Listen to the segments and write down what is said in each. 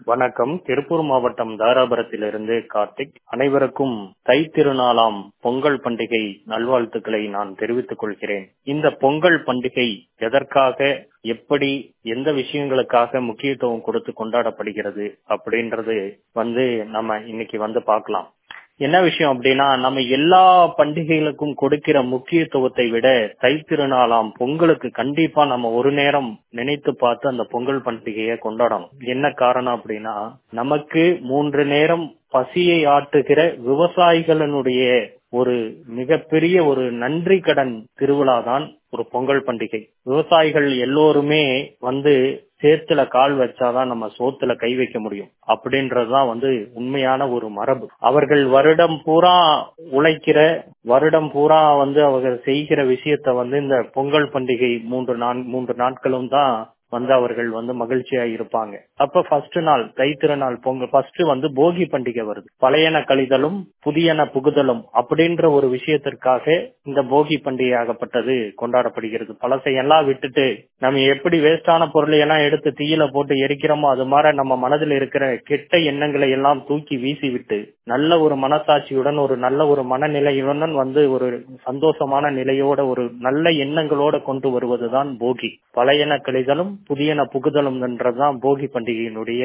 வணக்கம் திருப்பூர் மாவட்டம் தாராபுரத்திலிருந்து கார்த்திக் அனைவருக்கும் தை திருநாளாம் பொங்கல் பண்டிகை நல்வாழ்த்துக்களை நான் தெரிவித்துக் கொள்கிறேன் இந்த பொங்கல் பண்டிகை எதற்காக எப்படி எந்த விஷயங்களுக்காக முக்கியத்துவம் கொடுத்து கொண்டாடப்படுகிறது அப்படின்றது வந்து நம்ம இன்னைக்கு வந்து பார்க்கலாம் என்ன விஷயம் அப்படின்னா நம்ம எல்லா பண்டிகைகளுக்கும் கொடுக்கிற முக்கியத்துவத்தை விட தைத்திருநாளாம் பொங்கலுக்கு கண்டிப்பா நம்ம ஒரு நேரம் நினைத்து பார்த்து அந்த பொங்கல் பண்டிகையை கொண்டாடணும் என்ன காரணம் அப்படின்னா நமக்கு மூன்று நேரம் பசியை ஆட்டுகிற விவசாயிகளினுடைய ஒரு மிகப்பெரிய ஒரு நன்றி கடன் திருவிழா தான் ஒரு பொங்கல் பண்டிகை விவசாயிகள் எல்லோருமே வந்து சேத்துல கால் வச்சாதான் நம்ம சோத்துல கை வைக்க முடியும் அப்படின்றதுதான் வந்து உண்மையான ஒரு மரபு அவர்கள் வருடம் பூரா உழைக்கிற வருடம் பூரா வந்து அவர்கள் செய்கிற விஷயத்த வந்து இந்த பொங்கல் பண்டிகை மூன்று நான் மூன்று நாட்களும் தான் வந்து அவர்கள் வந்து மகிழ்ச்சியா இருப்பாங்க அப்ப ஃபர்ஸ்ட் நாள் தைத்திருநாள் பொங்கல் ஃபர்ஸ்ட் வந்து போகி பண்டிகை வருது பழையன கழிதலும் புதியன புகுதலும் அப்படின்ற ஒரு விஷயத்திற்காக இந்த போகி பண்டிகை ஆகப்பட்டது கொண்டாடப்படுகிறது பழசையெல்லாம் விட்டுட்டு நம்ம எப்படி வேஸ்டான பொருளை எல்லாம் எடுத்து தீயில போட்டு எரிக்கிறோமோ அது மாதிரி நம்ம மனதில் இருக்கிற கெட்ட எண்ணங்களை எல்லாம் தூக்கி வீசி விட்டு நல்ல ஒரு மனசாட்சியுடன் ஒரு நல்ல ஒரு மனநிலையுடன் வந்து ஒரு சந்தோஷமான நிலையோட ஒரு நல்ல எண்ணங்களோட கொண்டு வருவதுதான் போகி பழையன கழிதலும் புதியன புகுதலும் என்றதுதான் போகி பண்டிகையினுடைய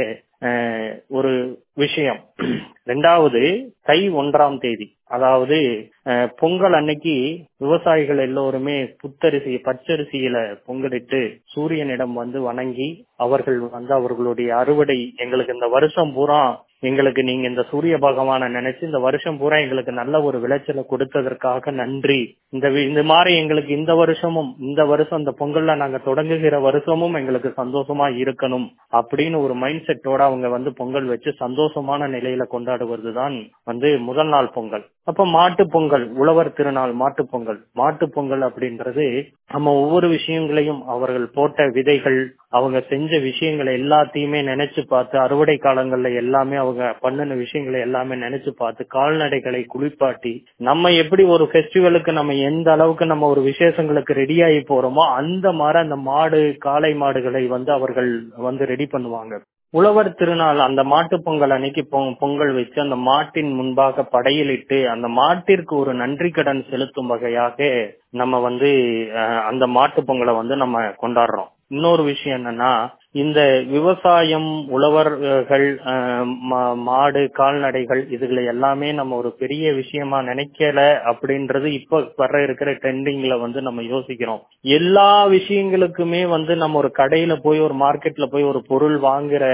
ஒரு விஷயம் ரெண்டாவது தை ஒன்றாம் தேதி அதாவது பொங்கல் அன்னைக்கு விவசாயிகள் எல்லோருமே புத்தரிசி பச்சரிசியில பொங்கலிட்டு சூரியனிடம் வந்து வணங்கி அவர்கள் வந்து அவர்களுடைய அறுவடை எங்களுக்கு இந்த வருஷம் பூரா எங்களுக்கு நீங்க இந்த சூரிய பகவான நினைச்சு இந்த வருஷம் பூரா எங்களுக்கு நல்ல ஒரு விளைச்சலை கொடுத்ததற்காக நன்றி இந்த இந்த மாதிரி எங்களுக்கு இந்த வருஷமும் இந்த வருஷம் இந்த பொங்கல்ல நாங்க தொடங்குகிற வருஷமும் எங்களுக்கு சந்தோஷமா இருக்கணும் அப்படின்னு ஒரு மைண்ட் செட்டோட அவங்க வந்து பொங்கல் வச்சு சந்தோஷமான நிலையில கொண்டாடுவதுதான் வந்து முதல் நாள் பொங்கல் அப்ப மாட்டு பொங்கல் உழவர் திருநாள் மாட்டு பொங்கல் மாட்டு பொங்கல் அப்படின்றது நம்ம ஒவ்வொரு விஷயங்களையும் அவர்கள் போட்ட விதைகள் அவங்க செஞ்ச விஷயங்களை எல்லாத்தையுமே நினைச்சு பார்த்து அறுவடை காலங்கள்ல எல்லாமே அவங்க பண்ணின விஷயங்களை எல்லாமே நினைச்சு பார்த்து கால்நடைகளை குளிப்பாட்டி நம்ம எப்படி ஒரு ஃபெஸ்டிவலுக்கு நம்ம எந்த அளவுக்கு நம்ம ஒரு விசேஷங்களுக்கு ரெடி ஆகி போறோமோ அந்த மாதிரி அந்த மாடு காளை மாடுகளை வந்து அவர்கள் வந்து ரெடி பண்ணுவாங்க உழவர் திருநாள் அந்த மாட்டு பொங்கல் அன்னைக்கு பொங்கல் வச்சு அந்த மாட்டின் முன்பாக படையலிட்டு அந்த மாட்டிற்கு ஒரு நன்றி கடன் செலுத்தும் வகையாக நம்ம வந்து அந்த மாட்டு பொங்கலை வந்து நம்ம கொண்டாடுறோம் இன்னொரு விஷயம் என்னன்னா இந்த விவசாயம் உழவர்கள் மாடு கால்நடைகள் இதுகளை எல்லாமே நம்ம ஒரு பெரிய விஷயமா நினைக்கல அப்படின்றது இப்ப வர இருக்கிற ட்ரெண்டிங்ல வந்து நம்ம யோசிக்கிறோம் எல்லா விஷயங்களுக்குமே வந்து நம்ம ஒரு கடையில போய் ஒரு மார்க்கெட்ல போய் ஒரு பொருள் வாங்குற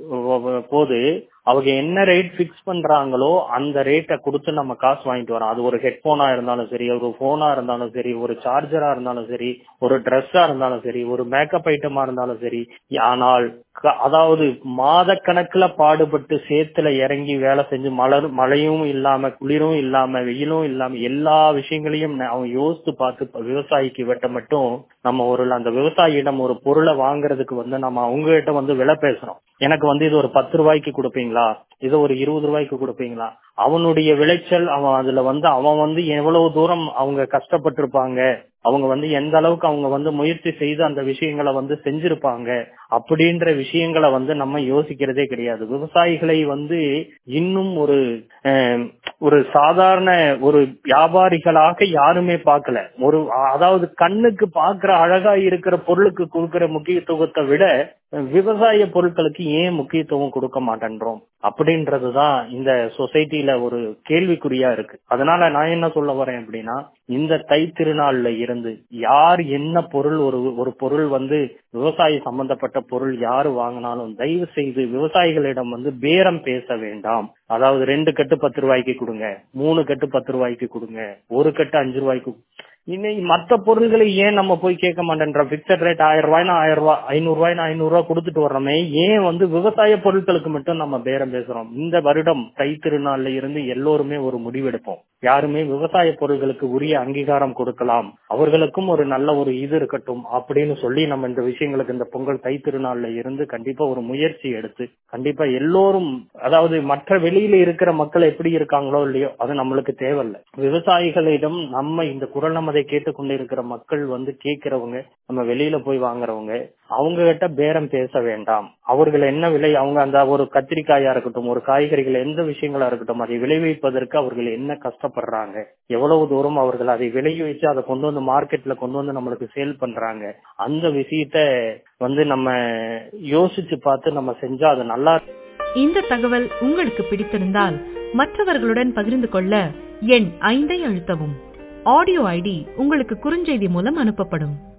போது அவங்க என்ன ரேட் பிக்ஸ் பண்றாங்களோ அந்த ரேட்டை கொடுத்து நம்ம காசு வாங்கிட்டு வரோம் அது ஒரு ஹெட்போனா இருந்தாலும் சரி ஒரு போனா இருந்தாலும் சரி ஒரு சார்ஜரா இருந்தாலும் சரி ஒரு ட்ரெஸ்ஸா இருந்தாலும் சரி ஒரு மேக்கப் ஐட்டமா இருந்தாலும் சரி ஆனால் அதாவது மாத கணக்குல பாடுபட்டு சேத்துல இறங்கி வேலை செஞ்சு மலர் மழையும் இல்லாம குளிரும் இல்லாம வெயிலும் இல்லாம எல்லா விஷயங்களையும் அவங்க யோசித்து பார்த்து விவசாயிக்கு வெட்ட மட்டும் நம்ம ஒரு அந்த விவசாயியிடம் ஒரு பொருளை வாங்குறதுக்கு வந்து நம்ம அவங்க கிட்ட வந்து விலை பேசுறோம் எனக்கு வந்து இது ஒரு பத்து ரூபாய்க்கு கொடுப்பீங்களா இது ஒரு இருபது ரூபாய்க்கு கொடுப்பீங்களா அவனுடைய விளைச்சல் அவன் அதுல வந்து அவன் வந்து எவ்வளவு தூரம் அவங்க கஷ்டப்பட்டிருப்பாங்க அவங்க வந்து எந்த அளவுக்கு அவங்க வந்து முயற்சி செய்து அந்த விஷயங்களை வந்து செஞ்சிருப்பாங்க அப்படின்ற விஷயங்களை வந்து நம்ம யோசிக்கிறதே கிடையாது விவசாயிகளை வந்து இன்னும் ஒரு ஒரு சாதாரண ஒரு வியாபாரிகளாக யாருமே பார்க்கல ஒரு அதாவது கண்ணுக்கு பாக்குற அழகா இருக்கிற பொருளுக்கு கொடுக்கிற முக்கியத்துவத்தை விட விவசாய பொருட்களுக்கு ஏன் முக்கியத்துவம் கொடுக்க மாட்டேன்றோம் அப்படின்றதுதான் இந்த சொசைட்டில ஒரு கேள்விக்குறியா இருக்கு அதனால நான் என்ன சொல்ல வரேன் அப்படின்னா இந்த தை திருநாள்ல இருந்து யார் என்ன பொருள் ஒரு ஒரு பொருள் வந்து விவசாய சம்பந்தப்பட்ட பொருள் யாரு வாங்கினாலும் தயவு செய்து விவசாயிகளிடம் வந்து பேரம் பேச வேண்டாம் அதாவது ரெண்டு கட்டு பத்து ரூபாய்க்கு கொடுங்க மூணு கட்டு பத்து ரூபாய்க்கு கொடுங்க ஒரு கட்டு அஞ்சு ரூபாய்க்கு இன்னைக்கு மத்த பொருள்களை ஏன் நம்ம போய் கேட்க மாட்டேன்றோம் பிக்சட் ரேட் ஆயிரம் ரூபாய்னா ஆயிரம் ரூபாய் ஐநூறு ரூபாய்னா ஐநூறு ரூபாய் கொடுத்துட்டு வர்றோமே ஏன் வந்து விவசாய பொருட்களுக்கு மட்டும் நம்ம பேரம் பேசுறோம் இந்த வருடம் தை திருநாள்ல இருந்து எல்லோருமே ஒரு முடிவெடுப்போம் யாருமே விவசாய பொருட்களுக்கு உரிய அங்கீகாரம் கொடுக்கலாம் அவர்களுக்கும் ஒரு நல்ல ஒரு இது இருக்கட்டும் அப்படின்னு சொல்லி நம்ம இந்த விஷயங்களுக்கு இந்த பொங்கல் தை திருநாள்ல இருந்து கண்டிப்பா ஒரு முயற்சி எடுத்து கண்டிப்பா எல்லோரும் அதாவது மற்ற வெளியில இருக்கிற மக்கள் எப்படி இருக்காங்களோ இல்லையோ அது நம்மளுக்கு தேவையில்லை விவசாயிகளிடம் நம்ம இந்த குரல் நமதை அதை கேட்டுக்கொண்டிருக்கிற மக்கள் வந்து கேட்கிறவங்க நம்ம வெளியில போய் வாங்குறவங்க அவங்க கிட்ட பேரம் பேச வேண்டாம் அவர்கள் என்ன விலை அவங்க அந்த ஒரு கத்திரிக்காயா இருக்கட்டும் ஒரு காய்கறிகள் எந்த விஷயங்களா இருக்கட்டும் அதை விளைவிப்பதற்கு அவர்கள் என்ன கஷ்டப்படுறாங்க எவ்வளவு தூரம் அவர்கள் அதை விளைவிச்சு அதை கொண்டு வந்து மார்க்கெட்ல கொண்டு வந்து நம்மளுக்கு சேல் பண்றாங்க அந்த விஷயத்த வந்து நம்ம யோசிச்சு பார்த்து நம்ம செஞ்சா அது நல்லா இந்த தகவல் உங்களுக்கு பிடித்திருந்தால் மற்றவர்களுடன் பகிர்ந்து கொள்ள எண் ஐந்தை அழுத்தவும் ஆடியோ ஐடி உங்களுக்கு குறுஞ்செய்தி மூலம் அனுப்பப்படும்